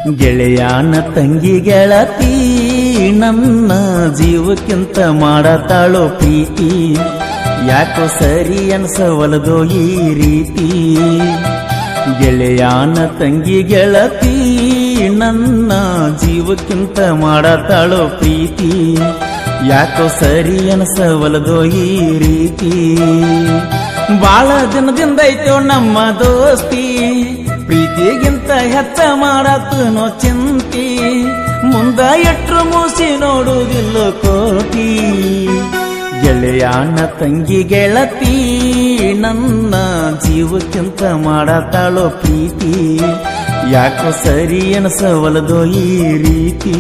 ಗೆಳೆಯಾನ ತಂಗಿ ಗೆಳತಿ ನನ್ನ ಜೀವಕ್ಕಿಂತ ಮಾಡತಾಳೋ ಪ್ರೀತಿ ಯಾಕೋ ಸರಿ ಅನ್ಸವಲದೋ ಈ ರೀತಿ ಗೆಳೆಯಾನ ತಂಗಿ ಗೆಳತಿ ನನ್ನ ಜೀವಕ್ಕಿಂತ ಮಾಡತಾಳೋ ಪ್ರೀತಿ ಯಾಕೋ ಸರಿ ಅನ್ಸವಲದೋ ಈ ರೀತಿ ಬಾಳ ದಿನದಿಂದ ಐತೋ ನಮ್ಮ ದೋಸ್ತಿ ಪ್ರೀತಿಗಿಂತ ಹೆಚ್ಚ ಮಾಡತ್ತನೋ ಚಿಂತಿ ಮುಂದ ಎಟ್ರು ಮೂಸಿ ನೋಡುವುದಿಲ್ಲ ಕೋಟಿ ಗೆಳೆಯಾನ ತಂಗಿ ಗೆಳತಿ ನನ್ನ ಜೀವಕ್ಕಿಂತ ಮಾಡತಾಳೋ ಪ್ರೀತಿ ಯಾಕೋ ಸರಿ ಅನಸವಲದೋ ಈ ರೀತಿ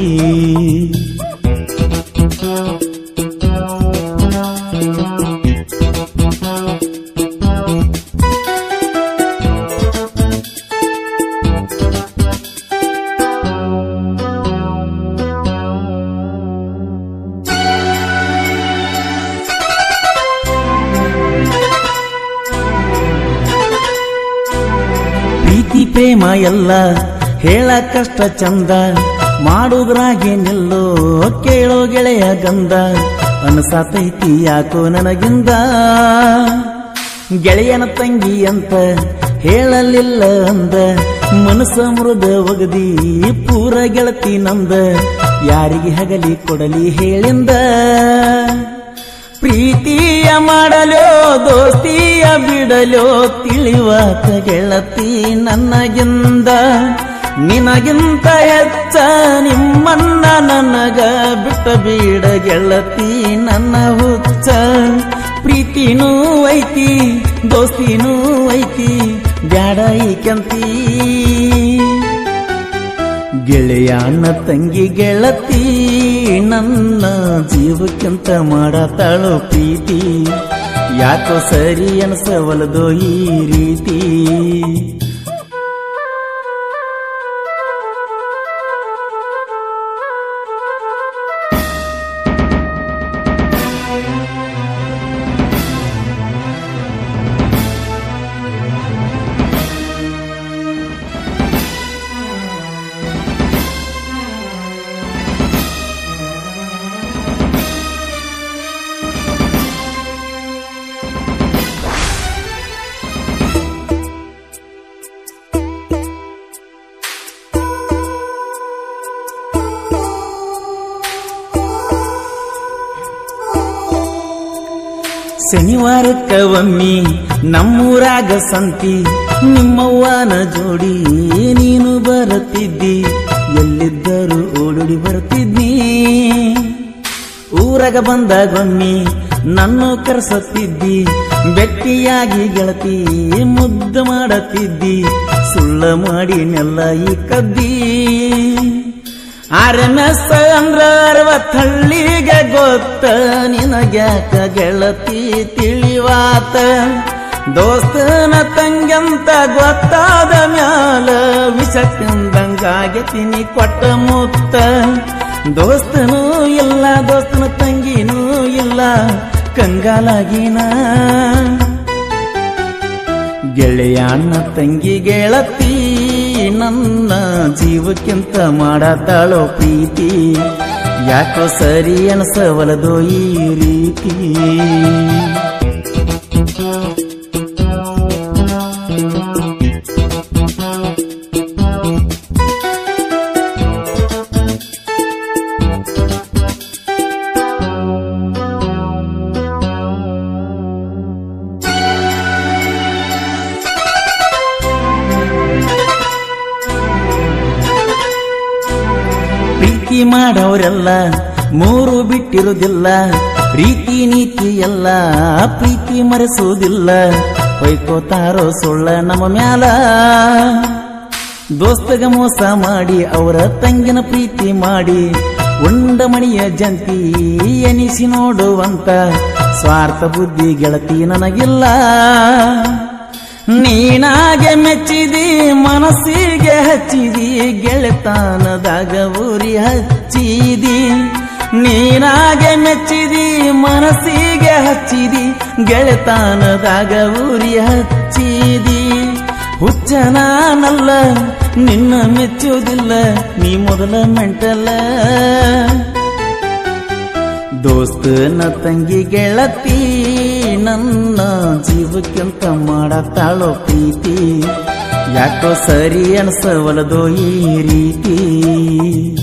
ಪ್ರೀತಿ ಪ್ರೇಮ ಎಲ್ಲ ಹೇಳ ಕಷ್ಟ ಚಂದ ಮಾಡುದ್ರಾಗೇನಿಲ್ಲೋ ಕೇಳೋ ಗೆಳೆಯ ಗಂಧ ಅನಸಾತೈತಿ ಯಾಕೋ ನನಗಿಂದ ಗೆಳೆಯನ ತಂಗಿ ಅಂತ ಹೇಳಲಿಲ್ಲ ಅಂದ ಮನಸ್ಸ ಮೃದ ಒಗದಿ ಪೂರ ಗೆಳತಿ ನಂದ ಯಾರಿಗೆ ಹಗಲಿ ಕೊಡಲಿ ಹೇಳಿಂದ ಪ್ರೀತಿಯ ಮಾಡಲೋ ದೋಸ್ತಿಯ ಬಿಡಲೋ ತಿಳಿವಾತ ಗೆಳತಿ ನನಗಿಂದ ನಿನಗಿಂತ ಹೆಚ್ಚ ನಿಮ್ಮನ್ನ ನನಗ ಬಿಟ್ಟ ಬೀಡ ಗೆಳತಿ ನನ್ನ ಹುಚ್ಚ ಪ್ರೀತಿನೂ ಐತಿ ದೋಸ್ತಿನೂ ಐತಿ ಬ್ಯಾಡ ಈಕಂತೀ ಗೆಳೆಯಾನ ತಂಗಿ ಗೆಳತಿ ನನ್ನ ಜೀವಕ್ಕಿಂತ ಮಾಡತಾಳೋ ಪ್ರೀತಿ ಯಾಕೋ ಸರಿ ಅನಸವಲದೋ ಈ ರೀತಿ ಶನಿವಾರಕ್ಕ ಒಮ್ಮಿ ನಮ್ಮೂರಾಗ ಸಂತಿ ನಿಮ್ಮವ್ವನ ಜೋಡಿ ನೀನು ಬರುತ್ತಿದ್ದಿ ಎಲ್ಲಿದ್ದರೂ ಓಡೋಡಿ ಬರ್ತಿದ್ನಿ ಊರಾಗ ಬಂದಾಗೊಮ್ಮಿ ನನ್ನ ಕರೆಸುತ್ತಿದ್ದಿ ಬೆಟ್ಟಿಯಾಗಿ ಗೆಳತಿ ಮುದ್ದು ಮಾಡತ್ತಿದ್ದಿ ಸುಳ್ಳ ಮಾಡಿ ನೆಲ್ಲ ಈ ಕದ್ದಿ ಆರ್ಎಂಎಸ್ ಅಂದ್ರ ಅರವತ್ತಳ್ಳಿಗೆ ಗೊತ್ತ ನಿನಗ್ಯಾಕ ಗೆಳತಿ ತಿಳಿವಾತ ದೋಸ್ತನ ತಂಗಂತ ಗೊತ್ತಾದ ಮ್ಯಾಲ ವಿಷ ತಿಂದಂಗಾಗೆತಿನಿ ಕೊಟ್ಟ ಮುತ್ತ ದೋಸ್ತನೂ ಇಲ್ಲ ದೋಸ್ತನ ತಂಗಿನೂ ಇಲ್ಲ ಕಂಗಾಲಾಗಿನ ಗೆಳೆಯಣ್ಣ ತಂಗಿ ಗೆಳತಿ ನನ್ನ ಜೀವಕ್ಕಿಂತ ಮಾಡತಾಳೋ ಪ್ರೀತಿ ಯಾಕೋ ಸರಿ ಅನಸವಲದೋ ಈ ರೀತಿ ಪ್ರೀತಿ ಮಾಡವರೆಲ್ಲ ಮೂರು ಬಿಟ್ಟಿರುವುದಿಲ್ಲ ಪ್ರೀತಿ ನೀತಿ ಎಲ್ಲ ಪ್ರೀತಿ ಮರೆಸುವುದಿಲ್ಲ ಹೊಯ್ಕೋತಾರೋ ಸುಳ್ಳ ನಮ್ಮ ಮ್ಯಾಲ ದೋಸ್ತಗ ಮೋಸ ಮಾಡಿ ಅವರ ತಂಗಿನ ಪ್ರೀತಿ ಮಾಡಿ ಉಂಡ ಮಣಿಯ ಜಂತಿ ಎನಿಸಿ ನೋಡುವಂತ ಸ್ವಾರ್ಥ ಬುದ್ಧಿ ಗೆಳತಿ ನನಗಿಲ್ಲ ನೀನಾಗೆ ಮೆಚ್ಚಿದಿ ಮನಸ್ಸಿಗೆ ಹಚ್ಚಿದಿ ಗೆಳೆತನದಾಗ ಊರಿ ಹಚ್ಚಿದಿ ನೀನಾಗೆ ಮೆಚ್ಚಿದಿ ಮನಸ್ಸಿಗೆ ಹಚ್ಚಿದಿ ಗೆಳೆತನದಾಗ ಊರಿ ಹಚ್ಚಿದಿ ಹುಚ್ಚನಾನಲ್ಲ ನಿನ್ನ ಮೆಚ್ಚುವುದಿಲ್ಲ ನೀ ಮೊದಲ ಮೆಂಟಲ್ಲ ದೋಸ್ತನ ತಂಗಿ ಗೆಳತಿ ನನ್ನ ಜೀವಕ್ಕಿಂತ ಮಾಡತ್ತಾಳೋ ಪ್ರೀತಿ ಯಾಕೋ ಸರಿ ಅನ್ಸವಲದೋ ಈ ರೀತಿ